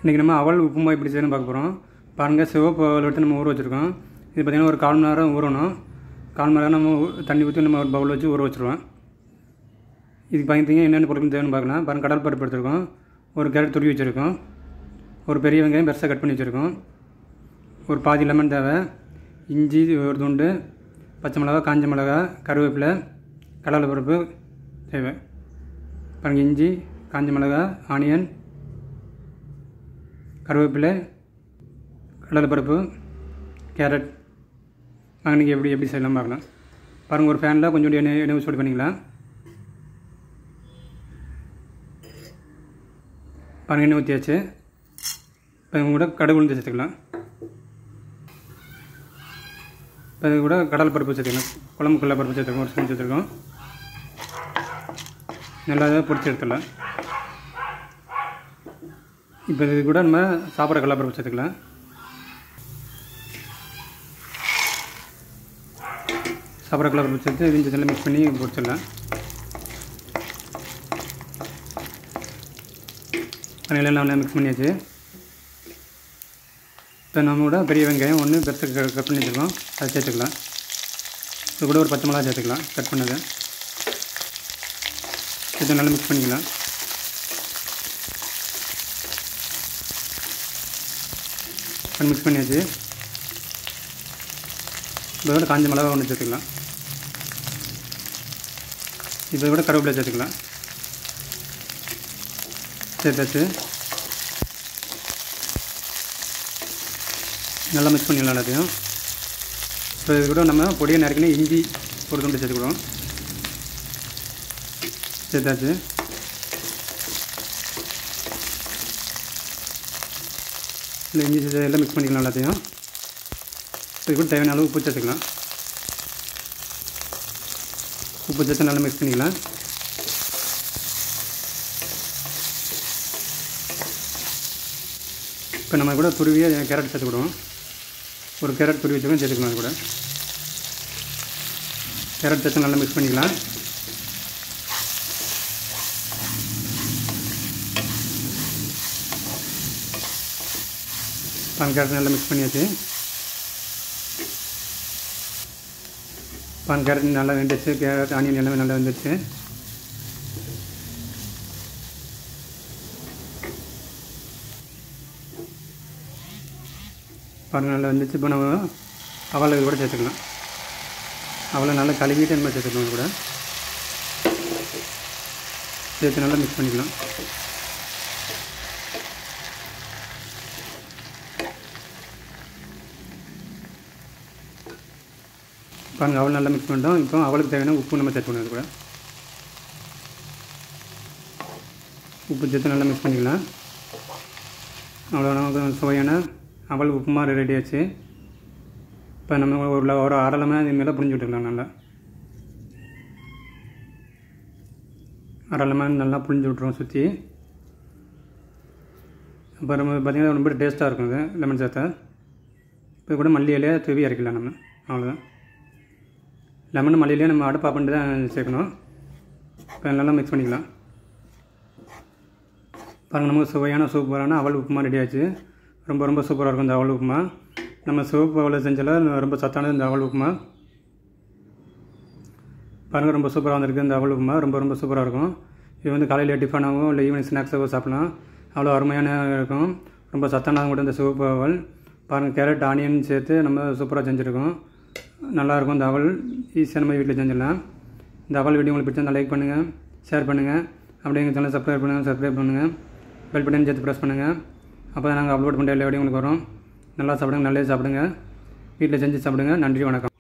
இன்றைக்கி நம்ம அவல் உப்புமா எப்படி செய்யணும்னு பார்க்க போகிறோம் பாருங்கள் சிவப்பு அவல் எடுத்து நம்ம ஊற வச்சுருக்கோம் இது பார்த்திங்கன்னா ஒரு கால் மணி நேரம் ஊறணும் கால் மணி நேரம் நம்ம ஊ- தண்ணி ஊற்றி நம்ம ஒரு பவுல் வச்சு ஊற வச்சுருவோம் இதுக்கு பார்த்தீங்கன்னா என்னென்ன பொருட்கள் தேவைன்னு பார்க்கலாம் பாருங்கள் கடல் பருப்பு எடுத்துருக்கோம் ஒரு கேரட் துருவி வச்சுருக்கோம் ஒரு பெரிய வெங்காயம் பெருசாக கட் பண்ணி வச்சுருக்கோம் ஒரு பாதி லெமன் தேவை இஞ்சி ஒரு துண்டு பச்சை மிளகா காஞ்ச மிளகா கருவேப்பிலை கடலை பருப்பு தேவை பாருங்கள் இஞ்சி காஞ்ச மிளகா ஆனியன் கருவேப்பிலை கடலைப்பருப்பு கேரட் வாங்க நீங்கள் எப்படி எப்படி செய்யலாம் பார்க்கலாம் பாருங்கள் ஒரு ஃபேனில் கொஞ்சோண்டு எண்ணெய் எண்ணெய் சூடு பண்ணிக்கலாம் பாருங்கள் எண்ணெய் ஊற்றியாச்சு இப்போ இவங்க கூட கடுகு உளுந்து சேர்த்துக்கலாம் இப்போ இது கூட கடல் பருப்பு சேர்த்துக்கலாம் குழம்புக்குள்ள பருப்பு சேர்த்துருக்கோம் ஒரு ஸ்பூன் சேர்த்துருக்கோம் நல்லா இதாக பொரிச்சு எடுத்துடலாம் இப்போ இது கூட நம்ம சாப்பிட்ற கடலைப்பருப்பு சேர்த்துக்கலாம் சாப்பிட்ற கடலைப்பருப்பு சேர்த்து இஞ்சி நல்லா மிக்ஸ் பண்ணி பொரிச்சிடலாம் அதனால நல்லா மிக்ஸ் பண்ணியாச்சு இப்போ நம்ம கூட பெரிய வெங்காயம் ஒன்று பெருசு கட் பண்ணி வச்சுருக்கோம் அதை சேர்த்துக்கலாம் இது கூட ஒரு பச்சை மிளகா சேர்த்துக்கலாம் கட் பண்ணது சேர்த்து நல்லா மிக்ஸ் பண்ணிக்கலாம் இப்போ மிக்ஸ் பண்ணியாச்சு இதோட காஞ்ச மிளகா ஒன்று சேர்த்துக்கலாம் இதை விட கருவேப்பிலை சேர்த்துக்கலாம் சேர்த்தாச்சு நல்லா மிக்ஸ் பண்ணிடலாம் எல்லாத்தையும் இப்போ இது கூட நம்ம பொடியை நறுக்கின இஞ்சி ஒரு துண்டு சேர்த்துக்கிடுவோம் சேர்த்தாச்சு இல்லை இஞ்சி சேர்த்து எல்லாம் மிக்ஸ் பண்ணிக்கலாம் எல்லாத்தையும் இது கூட தேவையான அளவு உப்பு சேர்த்துக்கலாம் உப்பு சேர்த்து நல்லா மிக்ஸ் பண்ணிக்கலாம் இப்போ நம்ம கூட துருவிய கேரட் சேர்த்துக்கிடுவோம் ஒரு கேரட் துருவி வச்சுக்கோங்க சேர்த்துக்கலாம் அது கூட கேரட் சேர்த்து நல்லா மிக்ஸ் பண்ணிக்கலாம் பான் கேரட் நல்லா மிக்ஸ் பண்ணியாச்சு பான் கேரட் நல்லா வெந்துச்சு கேரட் ஆனியன் எல்லாமே நல்லா வெந்துச்சு பாருங்கள் நல்லா வந்துச்சு இப்போ நம்ம அவலை இது கூட சேர்த்துக்கலாம் அவலை நல்லா கழுவிட்டு நம்ம சேர்த்துக்கலாம் இது கூட சேர்த்து நல்லா மிக்ஸ் பண்ணிக்கலாம் பாருங்கள் அவள் நல்லா மிக்ஸ் பண்ணிட்டோம் இப்போ அவளுக்கு தேவையான உப்பு நம்ம சேர்த்துக்கணும் இது கூட உப்பு சேர்த்து நல்லா மிக்ஸ் பண்ணிக்கலாம் அவ்வளோ நமக்கு சுவையான அவல் உப்புமா ரெடி ஆச்சு இப்போ நம்ம ஒரு ஒரு அரை இது மேலே புரிஞ்சு விட்டுக்கலாம் நல்லா அரை லெமன் நல்லா புளிஞ்சு விட்ருவோம் சுற்றி அப்புறம் நம்ம பார்த்திங்கன்னா ரொம்ப டேஸ்ட்டாக இருக்கும் இது லெமன் சேர்த்தா இப்போ கூட மல்லி இலையை தூவி இறக்கலாம் நம்ம அவ்வளோதான் லெமன் மல்லியிலே நம்ம அடுப்பா பண்ணிட்டு தான் சேர்க்கணும் இப்போ நல்லா மிக்ஸ் பண்ணிக்கலாம் பாருங்கள் நமக்கு சுவையான சூப்பரான அவல் உப்புமா ரெடி ஆச்சு ரொம்ப ரொம்ப சூப்பராக இருக்கும் இந்த அவல் உப்புமா நம்ம சிவப்பு அவலை செஞ்சால ரொம்ப சத்தானது இந்த அவல் உப்புமா பாருங்கள் ரொம்ப சூப்பராக வந்திருக்கு இந்த அவல் உப்புமா ரொம்ப ரொம்ப சூப்பராக இருக்கும் இது வந்து காலையில் டிஃபனாகவும் இல்லை ஈவினிங் ஸ்நாக்ஸாகவும் சாப்பிடலாம் அவ்வளோ அருமையான இருக்கும் ரொம்ப சத்தானதாக கூட இந்த சிவப்பு அவல் பாருங்கள் கேரட் ஆனியன் சேர்த்து நம்ம சூப்பராக செஞ்சுருக்கோம் நல்லாயிருக்கும் இந்த அவல் ஈஸியாக நம்ம வீட்டில் செஞ்சிடலாம் இந்த அவல் வீடியோ உங்களுக்கு பிடிச்சிருந்தா லைக் பண்ணுங்கள் ஷேர் பண்ணுங்கள் அப்படியே எங்கள் சேனல் சப்ஸ்கிரைப் பண்ணுங்கள் சப்ஸ்கிரைப் பண்ணுங்கள் பெல் பட்டன் சேர்த்து ப்ரெஸ் பண்ணுங்கள் அப்போ தான் நாங்கள் அப்லோட் பண்ணுற எல்லா வீடியோ உங்களுக்கு வரும் நல்லா சாப்பிடுங்க நல்லே சாப்பிடுங்க வீட்டில் செஞ்சு சாப்பிடுங்க நன்றி வணக்கம்